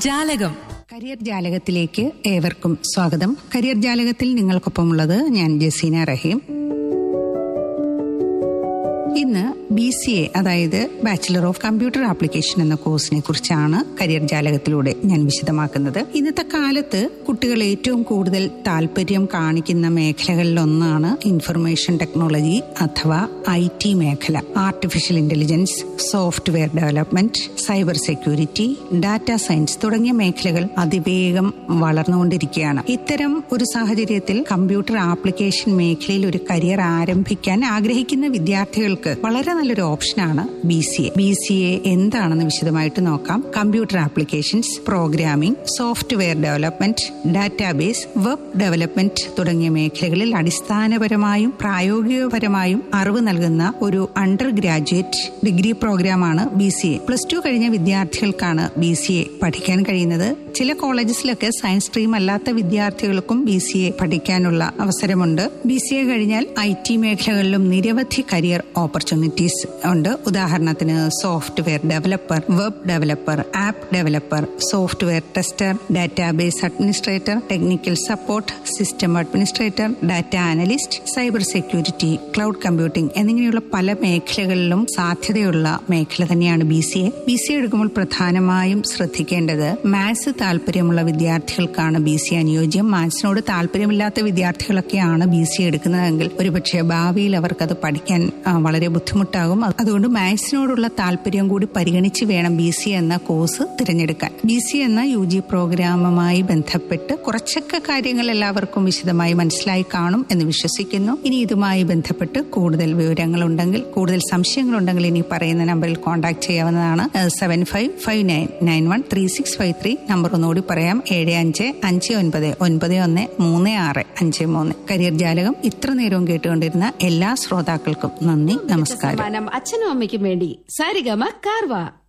ജാലകം കരിയർ ജാലകത്തിലേക്ക് ഏവർക്കും സ്വാഗതം കരിയർ ജാലകത്തിൽ നിങ്ങൾക്കൊപ്പമുള്ളത് ഞാൻ ജസീന റഹീം ഇന്ന് ബി സി എ അതായത് ബാച്ചിലർ ഓഫ് കമ്പ്യൂട്ടർ ആപ്ലിക്കേഷൻ എന്ന കോഴ്സിനെ കുറിച്ചാണ് കരിയർ ജാലകത്തിലൂടെ ഞാൻ വിശദമാക്കുന്നത് ഇന്നത്തെ കാലത്ത് കുട്ടികൾ ഏറ്റവും കൂടുതൽ താല്പര്യം കാണിക്കുന്ന മേഖലകളിലൊന്നാണ് ഇൻഫർമേഷൻ ടെക്നോളജി അഥവാ ഐ ടി മേഖല artificial intelligence software development cyber security data science തുടങ്ങിയ മേഖലകൾ അതിവേഗം വളർന്നുകൊണ്ടിരിക്കുകയാണ് ഇത്തരം ഒരു സാഹചര്യത്തിൽ കമ്പ്യൂട്ടർ ആപ്ലിക്കേഷൻ മേഖലയിൽ ഒരു കരിയർ ആരംഭിക്കാൻ ആഗ്രഹിക്കുന്ന വിദ്യാർത്ഥികൾക്ക് വളരെ നല്ലൊരു ഓപ്ഷനാണ് B C A B C A എന്താണെന്ന് വിശദമായിട്ട് നോക്കാം computer applications programming software development database web development തുടങ്ങിയ മേഖലകളിൽ അടിസ്ഥാനപരമായും പ്രായോഗികപരമായും അറിവ് നൽകുന്ന ഒരു അണ്ടർ ഗ്രാജുവേറ്റ് ഡിഗ്രി പ്രോഗ്രാമാണ് B C A plus two കഴിഞ്ഞ വിദ്യാർത്ഥികൾക്കാണ് ബി സി എ പഠിക്കാൻ കഴിയുന്നത് ചില കോളേജസിലൊക്കെ സയൻസ് സ്ട്രീം അല്ലാത്ത വിദ്യാർത്ഥികൾക്കും ബി സി എ പഠിക്കാനുള്ള അവസരമുണ്ട് ബി സി എ കഴിഞ്ഞാൽ ഐ ടി മേഖലകളിലും നിരവധി കരിയർ ഓപ്പർച്യൂണിറ്റീസ് ഉണ്ട് ഉദാഹരണത്തിന് software developer web developer app developer software tester database administrator technical support system administrator data analyst cyber security cloud computing എന്നിങ്ങനെയുള്ള പല മേഖലകളിലും സാധ്യതയുള്ള മേഖല തന്നെയാണ് B C A B C A എടുക്കുമ്പോൾ പ്രധാനമായും ശ്രദ്ധിക്കേണ്ടത് മാത്സ് താല്പര്യമുള്ള വിദ്യാർത്ഥികൾക്കാണ് ബി സി അനുയോജ്യം മാത്സിനോട് താല്പര്യമില്ലാത്ത വിദ്യാർത്ഥികളൊക്കെയാണ് ബി സി എടുക്കുന്നതെങ്കിൽ ഒരുപക്ഷെ ഭാവിയിൽ അവർക്കത് പഠിക്കാൻ ആ, വളരെ ബുദ്ധിമുട്ടാകും അത് അതുകൊണ്ട് മാത്സിനോടുള്ള താല്പര്യം കൂടി പരിഗണിച്ച് വേണം ബി സി എന്ന കോഴ്സ് തിരഞ്ഞെടുക്കാൻ ബി സി എന്ന യു ജി പ്രോഗ്രാമുമായി ബന്ധപ്പെട്ട് കുറച്ചൊക്കെ കാര്യങ്ങൾ എല്ലാവർക്കും വിശദമായി മനസ്സിലായി കാണും എന്ന് വിശ്വസിക്കുന്നു ഇനി ഇതുമായി ബന്ധപ്പെട്ട് കൂടുതൽ വിവരങ്ങളുണ്ടെങ്കിൽ കൂടുതൽ സംശയങ്ങളുണ്ടെങ്കിൽ ഇനി പറയുന്ന നമ്പറിൽ കോൺടാക്ട് ചെയ്യാവുന്നതാണ് seven five five nine nine one three six five three number ഒന്നുകൂടി പറയാം ഏഴ് അഞ്ച് അഞ്ച് ഒൻപത് ഒൻപത് ഒന്ന് മൂന്ന് ആറ് അഞ്ച് മൂന്ന് കരിയർ ജാലകം ഇത്ര നേരവും കേട്ടുകൊണ്ടിരുന്ന എല്ലാ ശ്രോതാക്കൾക്കും നന്ദി നമസ്കാരം സമ്മാനം അച്ഛനും അമ്മയ്ക്കും വേണ്ടി സാരിഗമ കാർവ